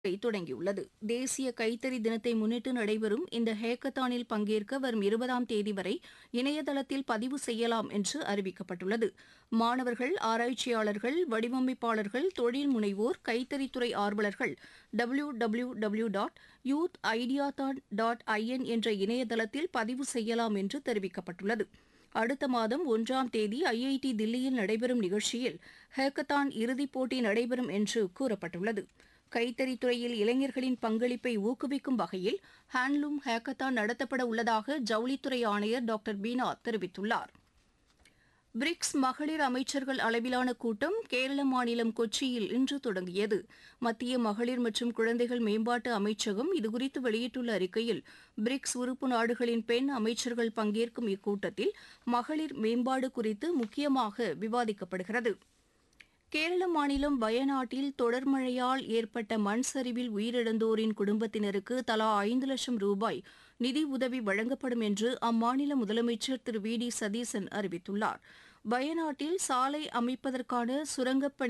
தொடங்கியுள்ளது தேசிய கைத்தறி தினத்தை முன்னிட்டு நடைபெறும் இந்த ஹேக்கத்தானில் பங்கேற்க வரும் இருபதாம் தேதி வரை இணையதளத்தில் பதிவு செய்யலாம் என்று அறிவிக்கப்பட்டுள்ளது மாணவர்கள் ஆராய்ச்சியாளர்கள் வடிவமைப்பாளர்கள் தொழில் முனைவோர் கைத்தறித்துறை ஆர்வலர்கள் W W W dot youth ஐடியாதான் டாட் ஐஎன் என்ற இணையதளத்தில் பதிவு செய்யலாம் என்று தெரிவிக்கப்பட்டுள்ளது அடுத்த மாதம் ஒன்றாம் தேதி ஐஐடி தில்லியில் நடைபெறும் நிகழ்ச்சியில் ஹேக்கத்தான் இறுதிப் போட்டி நடைபெறும் என்று கூறப்பட்டுள்ளது கைத்தறித்துறையில் இளைஞர்களின் பங்களிப்பை ஊக்குவிக்கும் வகையில் ஹேண்ட்லூம் ஹேக்கத்தான் நடத்தப்பட உள்ளதாக ஜவுளித்துறை ஆணையர் டாக்டர் பீனா தெரிவித்துள்ளார் பிரிக்ஸ் மகளிர் அமைச்சர்கள் அளவிலான கூட்டம் கேரள மாநிலம் கொச்சியில் இன்று தொடங்கியது மத்திய மகளிர் மற்றும் குழந்தைகள் மேம்பாட்டு அமைச்சகம் இதுகுறித்து வெளியிட்டுள்ள அறிக்கையில் பிரிக்ஸ் உறுப்பு நாடுகளின் பெண் அமைச்சர்கள் பங்கேற்கும் இக்கூட்டத்தில் மகளிர் மேம்பாடு குறித்து முக்கியமாக விவாதிக்கப்படுகிறது கேரள மாநிலம் வயநாட்டில் தொடர் மழையால் ஏற்பட்ட மண் சரிவில் உயிரிழந்தோரின் குடும்பத்தினருக்கு தலா ஐந்து லட்சம் ரூபாய் நிதி உதவி வழங்கப்படும் என்று அம்மாநில முதலமைச்சர் திரு வி டி சதீசன் அறிவித்துள்ளார் வயநாட்டில் சாலை அமைப்பதற்கான சுரங்கப் பணி